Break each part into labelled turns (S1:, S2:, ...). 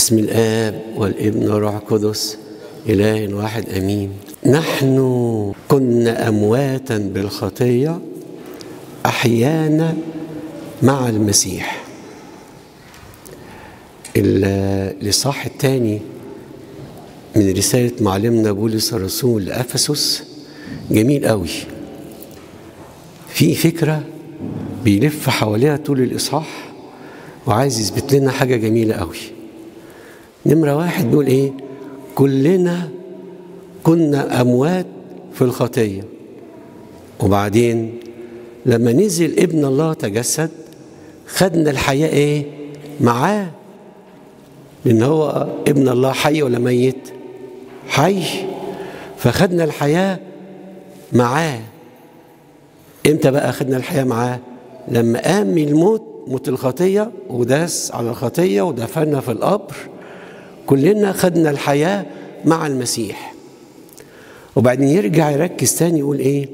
S1: بسم الآب والابن والروح القدس إله واحد أمين نحن كنا أمواتا بالخطية أحيانا مع المسيح الإصحاح الثاني من رسالة معلمنا بولس الرسول لأفسس جميل قوي في فكرة بيلف حواليها طول الإصحاح وعايز يثبت لنا حاجة جميلة قوي نمرة واحد بيقول إيه كلنا كنا أموات في الخطية وبعدين لما نزل ابن الله تجسد خدنا الحياة إيه معاه لأن هو ابن الله حي ولا ميت حي فخدنا الحياة معاه امتى بقى خدنا الحياة معاه لما قام من الموت موت الخطية وداس على الخطية ودفننا في القبر كلنا خدنا الحياة مع المسيح وبعدين يرجع يركز تاني يقول ايه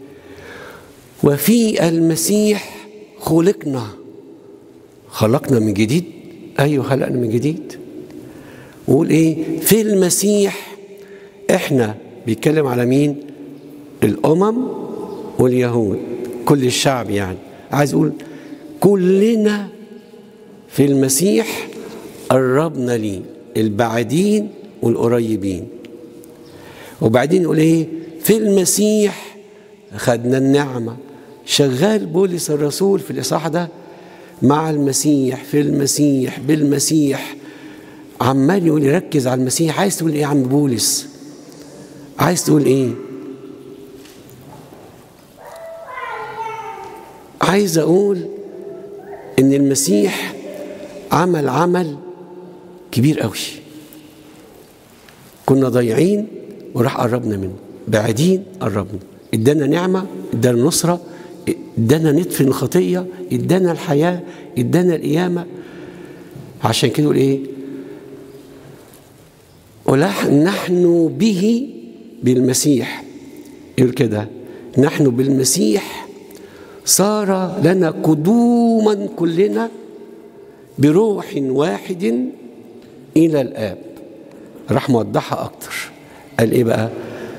S1: وفي المسيح خلقنا خلقنا من جديد ايوه خلقنا من جديد ويقول ايه في المسيح احنا بيتكلم على مين الامم واليهود كل الشعب يعني عايز يقول كلنا في المسيح قربنا ليه البعيدين والقريبين وبعدين يقول ايه في المسيح خدنا النعمة شغال بولس الرسول في الإصحاح ده مع المسيح في المسيح بالمسيح عمال يقول يركز على المسيح عايز تقول ايه يا عم بولس عايز تقول ايه عايز اقول ان المسيح عمل عمل كبير قوي كنا ضايعين وراح قربنا منه بعيدين قربنا ادانا نعمه ادانا نصره ادانا نطفي الخطيه ادانا الحياه ادانا القيامه عشان كده يقول ايه نحن به بالمسيح يقول كده نحن بالمسيح صار لنا قدوما كلنا بروح واحد الى الاب راح موضحها اكتر قال ايه بقى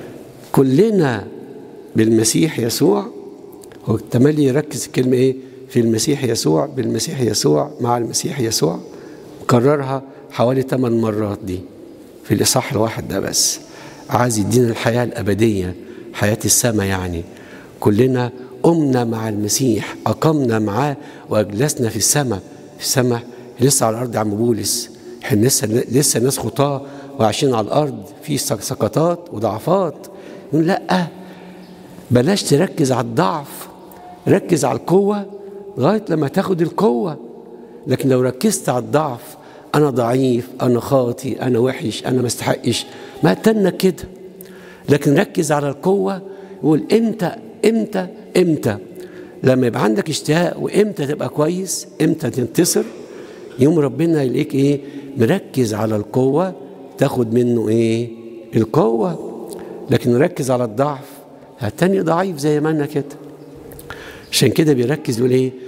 S1: كلنا بالمسيح يسوع هو تملي يركز الكلمه ايه في المسيح يسوع بالمسيح يسوع مع المسيح يسوع كررها حوالي ثمان مرات دي في الاصحاح الواحد ده بس عايز يدينا الحياه الابديه حياه السماء يعني كلنا قمنا مع المسيح أقمنا معاه وأجلسنا في السماء في السماء لسه على الأرض يا عم بولس احنا لسه لسه ناس خطاة وعايشين على الأرض في سقطات وضعفات يقول لا بلاش تركز على الضعف ركز على القوة لغاية لما تاخد القوة لكن لو ركزت على الضعف أنا ضعيف أنا خاطي أنا وحش أنا ما استحقش ما تنك كده لكن ركز على القوة يقول امتى امتى امتى لما يبقى عندك اشتهاء وامتى تبقى كويس امتى تنتصر يوم ربنا يلاقيك ايه مركز على القوة تاخد منه ايه القوة لكن ركز على الضعف هتاني ضعيف زي ما انا كده عشان كده بيركز يقول ايه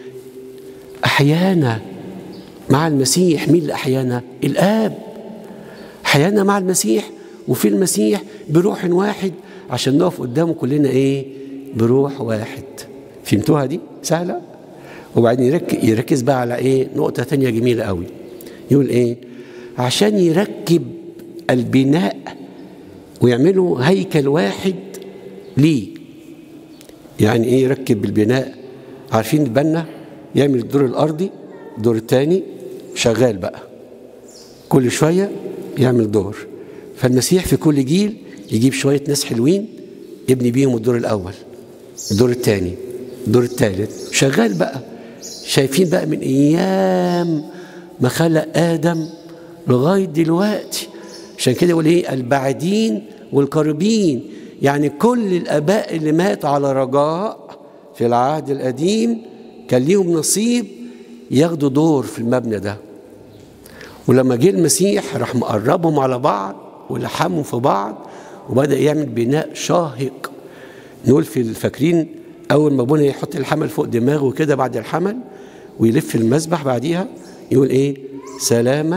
S1: احيانا مع المسيح مين اللي احيانا الاب احيانا مع المسيح وفي المسيح بروح واحد عشان نقف قدامه كلنا ايه بروح واحد فهمتوها دي سهلة وبعدين يركز, يركز بقى على ايه نقطة تانية جميلة قوي يقول ايه عشان يركب البناء ويعملوا هيكل واحد ليه يعني ايه يركب البناء عارفين البنا يعمل الدور الارضي الدور الثاني شغال بقى كل شوية يعمل دور فالمسيح في كل جيل يجيب شوية ناس حلوين يبني بيهم الدور الأول الدور الثاني الدور الثالث شغال بقى شايفين بقى من أيام ما خلق آدم لغاية دلوقتي عشان كده يقول إيه البعيدين والقريبين يعني كل الآباء اللي ماتوا على رجاء في العهد القديم كان ليهم نصيب ياخدوا دور في المبنى ده ولما جه المسيح راح مقربهم على بعض ولحمهم في بعض وبدأ يعمل بناء شاهق نقول في الفاكرين أول ما ابونا يحط الحمل فوق دماغه كده بعد الحمل ويلف المسبح بعديها يقول إيه سلاما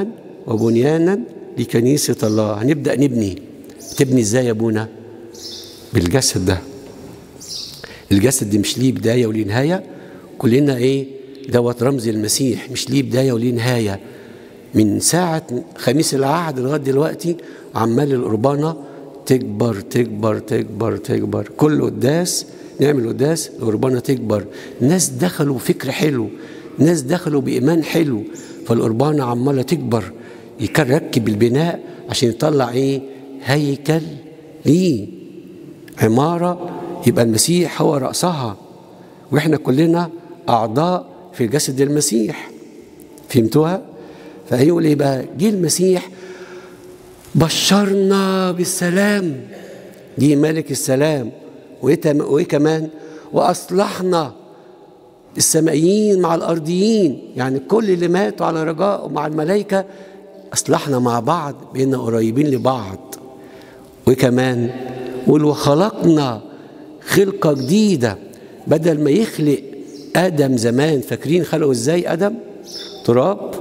S1: وبنيانا لكنيسة الله هنبدأ نبني تبني ازاي يا ابونا بالجسد ده الجسد دي مش ليه بداية وليه نهاية كلنا ايه دوت رمز المسيح مش ليه بداية وليه نهاية من ساعة خميس العهد لغاية دلوقتي عمال القربانة تكبر تكبر تكبر تكبر كل قداس نعمل قداس القربانة تكبر ناس دخلوا فكر حلو ناس دخلوا بإيمان حلو فالقربانة عمالة تكبر يركب البناء عشان يطلع ايه هيكل ليه عمارة يبقى المسيح هو رأسها واحنا كلنا أعضاء في جسد المسيح فهمتوها؟ فهيقول ايه بقى؟ جه المسيح بشرنا بالسلام دي ملك السلام وايه كمان؟ واصلحنا السمائيين مع الارضيين يعني كل اللي ماتوا على رجاء مع الملائكه اصلحنا مع بعض بقينا قريبين لبعض وكمان وخلقنا خلقه جديده بدل ما يخلق ادم زمان فاكرين خلقوا ازاي ادم تراب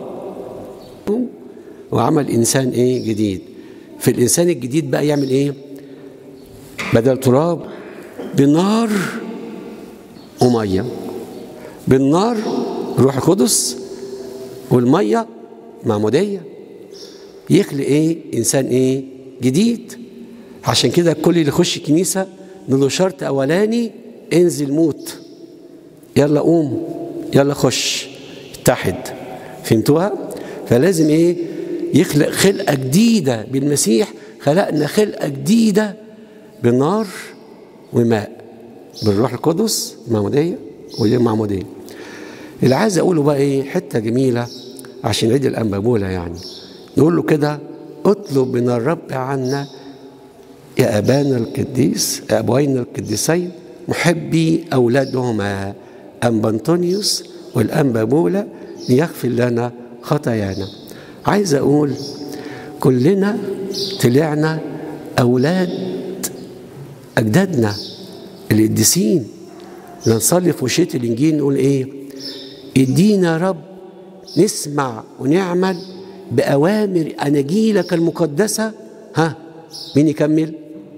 S1: وعمل انسان ايه جديد في الانسان الجديد بقى يعمل ايه بدل تراب بنار وميه بالنار روح القدس والميه معموديه يخلق ايه انسان ايه جديد عشان كده كل اللي يخش الكنيسه له شرط اولاني انزل موت يلا قوم يلا خش اتحد فهمتوها فلازم ايه يخلق خلقه جديده بالمسيح خلقنا خلقه جديده بالنار وماء بالروح القدس معموديه والمعموديه اللي عايز اقوله بقى ايه حته جميله عشان عيد الانبابوله يعني نقول له كده اطلب من الرب عنا يا ابانا القديس يا ابوينا القديسين محبي اولادهما انبا انطونيوس والانبا بولا ليغفر لنا خطايانا عايز اقول كلنا طلعنا اولاد اجدادنا القديسين نصلي في وشية الانجيل نقول ايه ادينا يا رب نسمع ونعمل باوامر اناجيلك المقدسه ها مين يكمل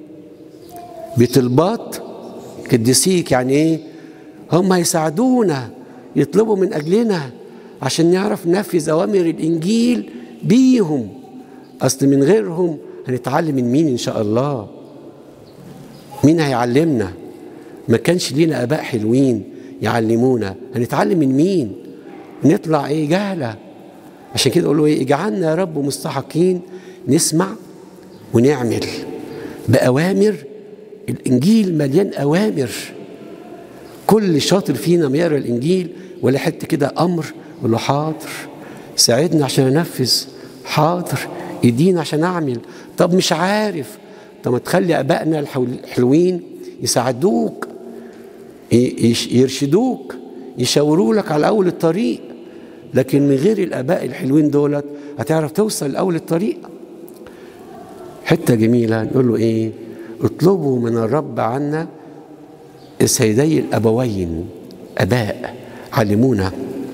S1: بطلبات قديسيك يعني ايه هم هيساعدونا يطلبوا من اجلنا عشان نعرف ننفذ اوامر الانجيل بيهم اصل من غيرهم هنتعلم من مين ان شاء الله مين هيعلمنا ما كانش لينا اباء حلوين يعلمونا هنتعلم من مين نطلع ايه جهله عشان كده اقول له ايه اجعلنا يا رب مستحقين نسمع ونعمل باوامر الانجيل مليان اوامر كل شاطر فينا ما يقرا الانجيل ولا حته كده امر يقول له حاضر ساعدني عشان انفذ حاضر ادينا عشان اعمل طب مش عارف طب ما تخلي ابائنا الحلوين يساعدوك يرشدوك يشاوروا لك على اول الطريق لكن من غير الاباء الحلوين دولت هتعرف توصل لاول الطريق حته جميله نقول له ايه اطلبوا من الرب عنا سيدي الابوين اباء علمونا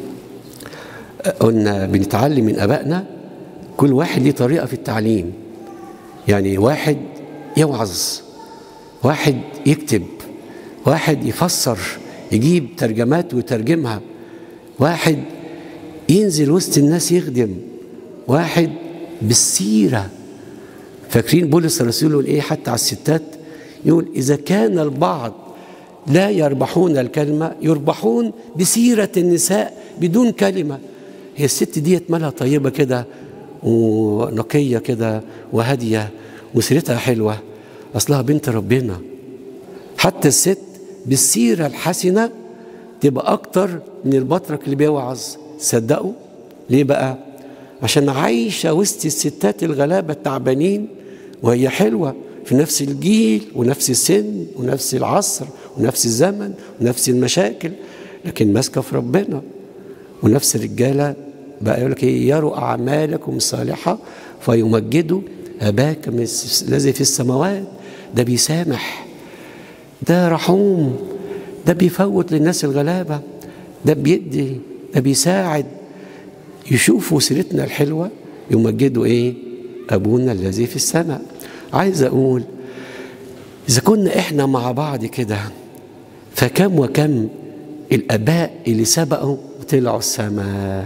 S1: قلنا بنتعلم من ابائنا كل واحد ليه طريقه في التعليم يعني واحد يوعظ واحد يكتب واحد يفسر يجيب ترجمات ويترجمها واحد ينزل وسط الناس يخدم واحد بالسيره فاكرين بولس الرسول يقول ايه حتى على الستات يقول اذا كان البعض لا يربحون الكلمه يربحون بسيره النساء بدون كلمه هي الست ديت مالها طيبه كده ونقيه كده وهاديه وسيرتها حلوه اصلها بنت ربنا حتى الست بالسيره الحسنه تبقى اكتر من البطرك اللي بيوعظ صدقوا ليه بقى عشان عايشه وسط الستات الغلابه التعبانين وهي حلوه في نفس الجيل ونفس السن ونفس العصر ونفس الزمن ونفس المشاكل لكن ماسكه في ربنا ونفس الرجاله بقى يقول لك ايه يروا اعمالكم الصالحه فيمجدوا اباك الذي في السماوات ده بيسامح ده رحوم ده بيفوت للناس الغلابه ده بيدي ده بيساعد يشوفوا سيرتنا الحلوه يمجدوا ايه ابونا الذي في السماء عايز اقول اذا كنا احنا مع بعض كده فكم وكم الاباء اللي سبقوا وطلعوا السماء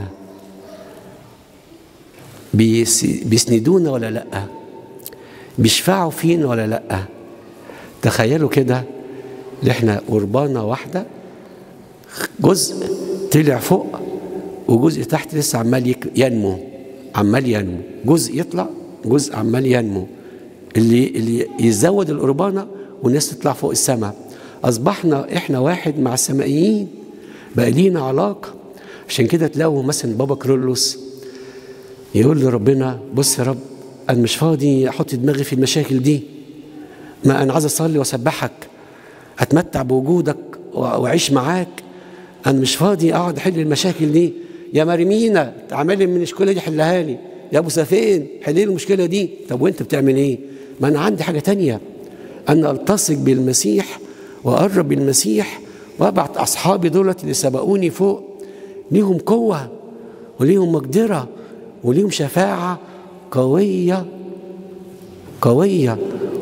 S1: بيسندونا ولا لا بيشفعوا فينا ولا لا تخيلوا كده ان احنا قربانه واحده جزء طلع فوق وجزء تحت لسه عمال ينمو عمال ينمو جزء يطلع جزء عمال ينمو اللي اللي يزود القربانه والناس تطلع فوق السماء اصبحنا احنا واحد مع السمائيين بقى لينا علاقه عشان كده تلاقوا مثلا بابا كرولوس يقول لربنا بص يا رب انا مش فاضي احط دماغي في المشاكل دي ما انا عايز اصلي واسبحك اتمتع بوجودك واعيش معاك انا مش فاضي اقعد احل المشاكل دي يا مريمينا تعمل لي من المشكله دي حلها لي يا ابو سفين حل لي المشكله دي طب وانت بتعمل ايه ما انا عندي حاجه تانية انا التصق بالمسيح واقرب بالمسيح وابعت اصحابي دولت اللي سبقوني فوق ليهم قوه وليهم مقدره وليهم شفاعه قويه قويه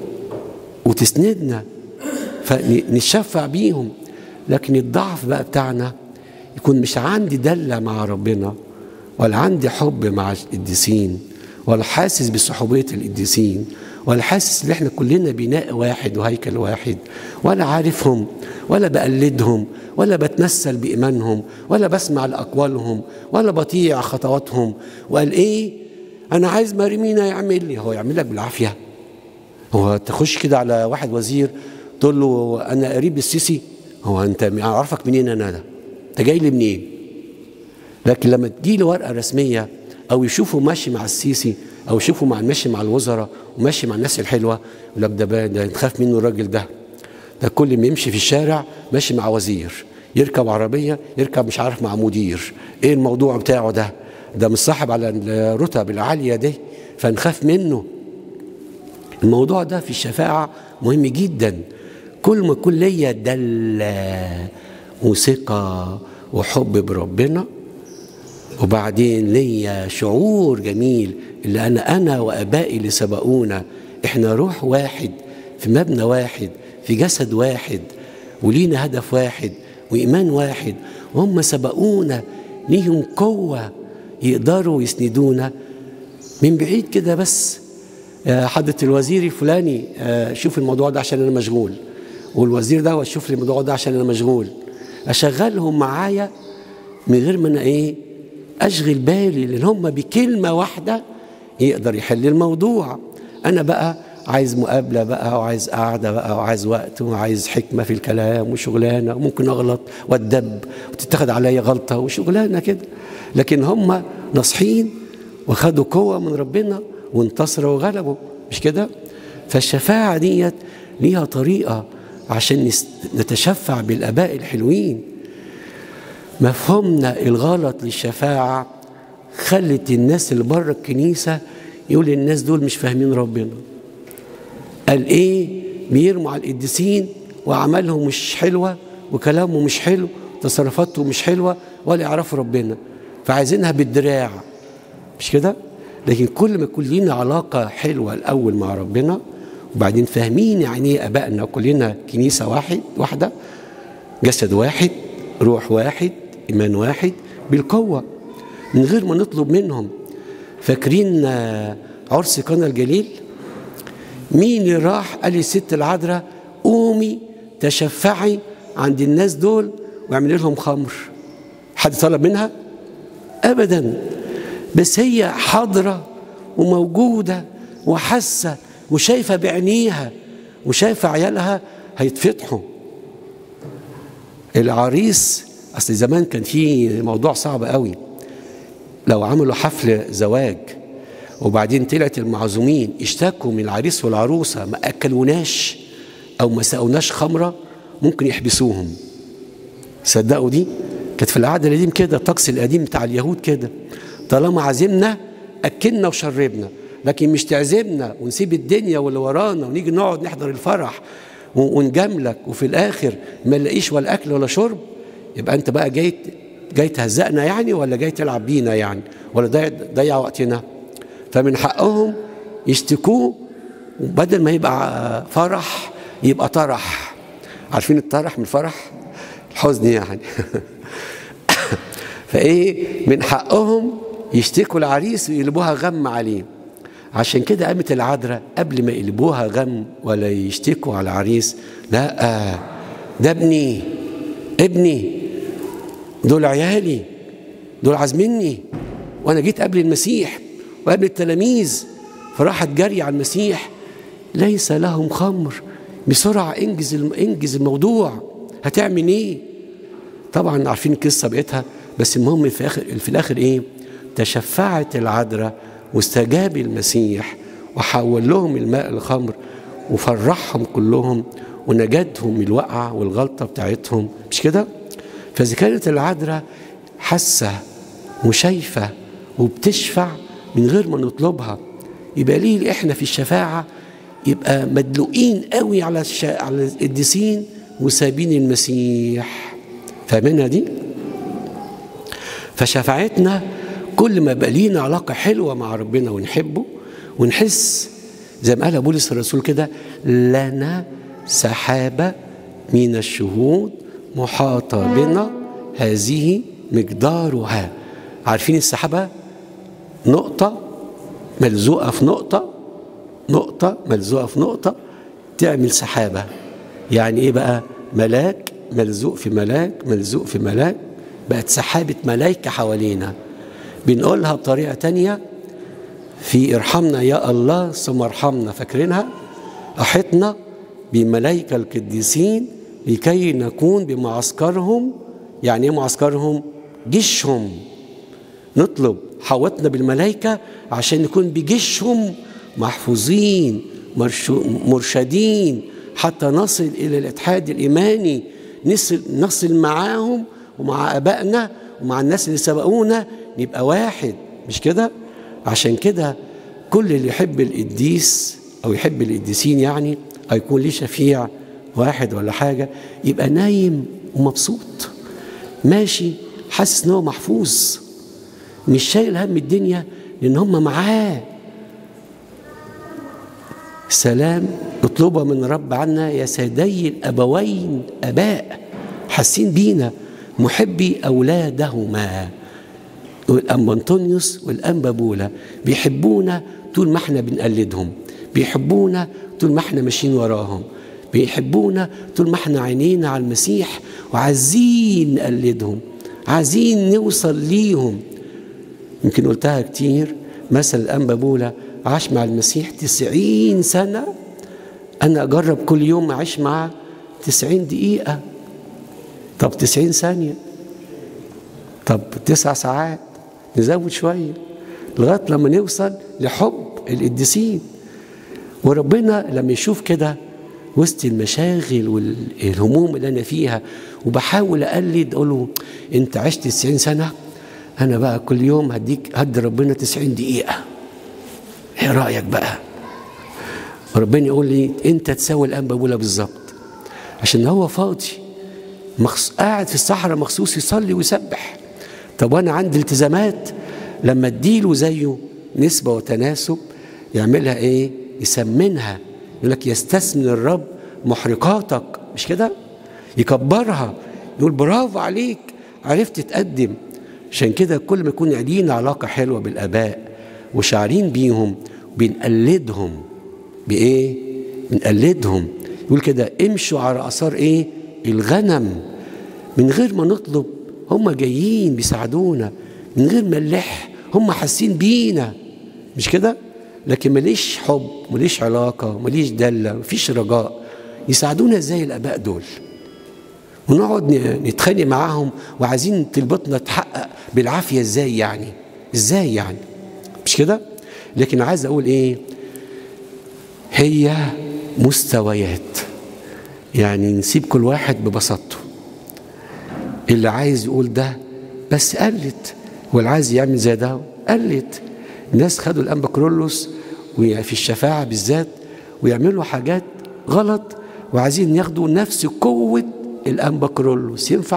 S1: وتسندنا فنشفع بيهم لكن الضعف بقى بتاعنا يكون مش عندي دلة مع ربنا ولا عندي حب مع القديسين ولا حاسس بصحوبية القديسين ولا حاسس ان احنا كلنا بناء واحد وهيكل واحد ولا عارفهم ولا بقلدهم ولا بتمثل بإيمانهم ولا بسمع لأقوالهم ولا بطيع خطواتهم وقال ايه انا عايز مريمينا يعمل لي هو يعمل لك بالعافيه هو تخش كده على واحد وزير تقول له انا قريب السيسي هو انت اعرفك منين انا ده انت جاي لي منين لكن لما تجي له ورقه رسميه او يشوفه ماشي مع السيسي او يشوفه مع ماشي مع الوزراء وماشي مع الناس الحلوه يقول لك ده ده نخاف منه الراجل ده ده كل ما يمشي في الشارع ماشي مع وزير يركب عربيه يركب مش عارف مع مدير ايه الموضوع بتاعه ده ده مش صاحب على الرتب العاليه دي فنخاف منه الموضوع ده في الشفاعه مهم جدا كل ما يكون ليا دلة وثقة وحب بربنا وبعدين ليا شعور جميل اللي أنا أنا وأبائي اللي سبقونا إحنا روح واحد في مبنى واحد في جسد واحد ولينا هدف واحد وإيمان واحد وهم سبقونا ليهم قوة يقدروا يسندونا من بعيد كده بس حضرة الوزير الفلاني شوف الموضوع ده عشان أنا مشغول والوزير ده واشوف لي الموضوع ده عشان انا مشغول اشغلهم معايا من غير ما انا ايه اشغل بالي لان هم بكلمه واحده يقدر يحل الموضوع انا بقى عايز مقابله بقى وعايز قعده بقى وعايز وقت وعايز حكمه في الكلام وشغلانه وممكن اغلط واتدب وتتخذ عليا غلطه وشغلانه كده لكن هم ناصحين وخدوا قوه من ربنا وانتصروا وغلبوا مش كده فالشفاعه ديت ليها طريقه عشان نتشفع بالاباء الحلوين مفهومنا الغلط للشفاعه خلت الناس اللي بره الكنيسه يقول الناس دول مش فاهمين ربنا قال ايه بيرموا على القديسين واعمالهم مش حلوه وكلامه مش حلو تصرفاته مش حلوه ولا يعرفوا ربنا فعايزينها بالدراع مش كده لكن كل ما يكون لينا علاقه حلوه الاول مع ربنا وبعدين فاهمين يعني ايه ابائنا كلنا كنيسه واحد واحده جسد واحد روح واحد ايمان واحد بالقوه من غير ما نطلب منهم فاكرين عرس قنا الجليل مين اللي راح قال للست العذراء قومي تشفعي عند الناس دول واعملي لهم خمر حد طلب منها ابدا بس هي حاضره وموجوده وحاسه وشايفه بعينيها وشايفه عيالها هيتفتحوا العريس اصل زمان كان في موضوع صعب قوي لو عملوا حفل زواج وبعدين طلعت المعزومين اشتكوا من العريس والعروسه ما اكلوناش او ما سقوناش خمره ممكن يحبسوهم صدقوا دي كانت في العهد القديم كده الطقس القديم بتاع اليهود كده طالما عزمنا اكلنا وشربنا لكن مش تعزمنا ونسيب الدنيا واللي ورانا ونيجي نقعد نحضر الفرح ونجاملك وفي الاخر ما نلاقيش ولا اكل ولا شرب يبقى انت بقى جاي جاي تهزقنا يعني ولا جاي تلعب بينا يعني ولا ضيع ضيع وقتنا فمن حقهم يشتكوه وبدل ما يبقى فرح يبقى طرح عارفين الطرح من الفرح الحزن يعني فايه من حقهم يشتكوا العريس ويقلبوها غم عليه عشان كده قامت العذراء قبل ما يقلبوها غم ولا يشتكوا على العريس لا ده ابني ابني دول عيالي دول عازميني وانا جيت قبل المسيح وقبل التلاميذ فراحت جري على المسيح ليس لهم خمر بسرعه انجز انجز الموضوع هتعمل ايه طبعا عارفين القصه بقيتها بس المهم في اخر في الاخر ايه تشفعت العذراء واستجاب المسيح وحول لهم الماء الخمر وفرحهم كلهم ونجدهم من الوقعة والغلطة بتاعتهم مش كده فإذا كانت العذراء حاسة وشايفة وبتشفع من غير ما نطلبها يبقى ليه احنا في الشفاعة يبقى مدلوقين قوي على الشا... على القديسين وسابين المسيح فاهمينها دي فشفاعتنا كل ما بقى لينا علاقة حلوة مع ربنا ونحبه ونحس زي ما قال بولس الرسول كده لنا سحابة من الشهود محاطة بنا هذه مقدارها عارفين السحابة نقطة ملزوقة في نقطة نقطة ملزوقة في نقطة تعمل سحابة يعني ايه بقى ملاك ملزوق في ملاك ملزوق في ملاك بقت سحابة ملايكة حوالينا بنقولها بطريقة تانية في ارحمنا يا الله ثم ارحمنا فاكرينها أحطنا بملائكة القديسين لكي نكون بمعسكرهم يعني ايه معسكرهم جيشهم نطلب حوطنا بالملائكة عشان نكون بجيشهم محفوظين مرشدين حتى نصل إلى الاتحاد الإيماني نصل, نصل معاهم ومع أبائنا ومع الناس اللي سبقونا نبقى واحد مش كده عشان كده كل اللي يحب القديس أو يحب القديسين يعني أو يكون ليه شفيع واحد ولا حاجة يبقى نايم ومبسوط ماشي حاسس ان هو محفوظ مش شايل هم الدنيا لان هم معاه سلام اطلبها من رب عنا يا سيدي الابوين اباء حاسين بينا محبي اولادهما الانبا انطونيوس والانبا بولا بيحبونا طول ما احنا بنقلدهم بيحبونا طول ما احنا ماشيين وراهم بيحبونا طول ما احنا عينينا على المسيح وعايزين نقلدهم عايزين نوصل ليهم يمكن قلتها كتير مثل الأنبا بولا عاش مع المسيح تسعين سنة أنا أجرب كل يوم أعيش معاه تسعين دقيقة طب تسعين ثانية طب تسع ساعات نزود شوية لغاية لما نوصل لحب القديسين وربنا لما يشوف كده وسط المشاغل والهموم اللي انا فيها وبحاول اقلد اقول له انت عشت 90 سنه انا بقى كل يوم هديك هدي ربنا 90 دقيقه ايه رايك بقى ربنا يقول لي انت تساوي الانبا بولا بالظبط عشان هو فاضي مخص... قاعد في الصحراء مخصوص يصلي ويسبح طب وانا عندي التزامات لما اديله زيه نسبه وتناسب يعملها ايه يسمنها يقول لك يستثمن الرب محرقاتك مش كده يكبرها يقول برافو عليك عرفت تقدم عشان كده كل ما يكون قاعدين علاقة حلوة بالآباء وشعرين بيهم بنقلدهم بإيه؟ بنقلدهم يقول كده امشوا على آثار إيه؟ الغنم من غير ما نطلب هم جايين بيساعدونا من غير ما نلح هم حاسين بينا مش كده؟ لكن ماليش حب ماليش علاقة ماليش دلة مفيش رجاء يساعدونا ازاي الآباء دول ونقعد نتخانق معاهم وعايزين طلبتنا تحقق بالعافية ازاي يعني ازاي يعني مش كده لكن عايز اقول ايه هي مستويات يعني نسيب كل واحد ببساطته اللي عايز يقول ده بس قلت واللي عايز يعمل زي ده قلت الناس خدوا الانبا كرولوس في الشفاعة بالذات ويعملوا حاجات غلط وعايزين ياخدوا نفس قوة الأنبا كرولوس ينفع؟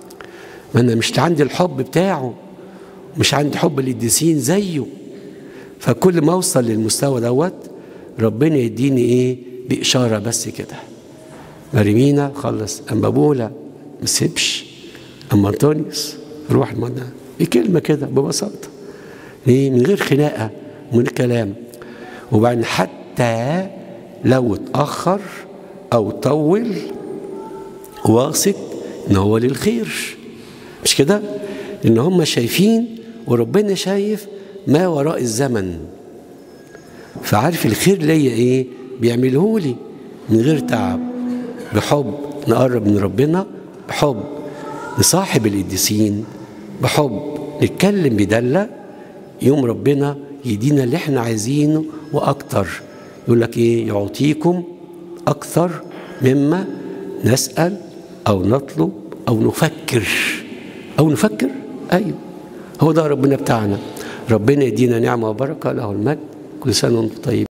S1: ما أنا مش عندي الحب بتاعه مش عندي حب القديسين زيه فكل ما اوصل للمستوى دوت ربنا يديني ايه باشاره بس كده مريمينا خلص اما بولا ما تسيبش اما انطونيوس روح المنى بكلمه كده ببساطه ليه من غير خناقه من كلام وبعدين حتى لو اتاخر او طول واثق ان هو للخير مش كده ان هم شايفين وربنا شايف ما وراء الزمن فعارف الخير ليا ايه بيعمله لي من غير تعب بحب نقرب من ربنا بحب نصاحب القديسين بحب نتكلم بدلة يوم ربنا يدينا اللي احنا عايزينه واكتر يقول لك ايه يعطيكم اكثر مما نسال او نطلب او نفكر او نفكر ايوه هو ده ربنا بتاعنا ربنا يدينا نعمه وبركه له المجد كل سنه وانتم طيبين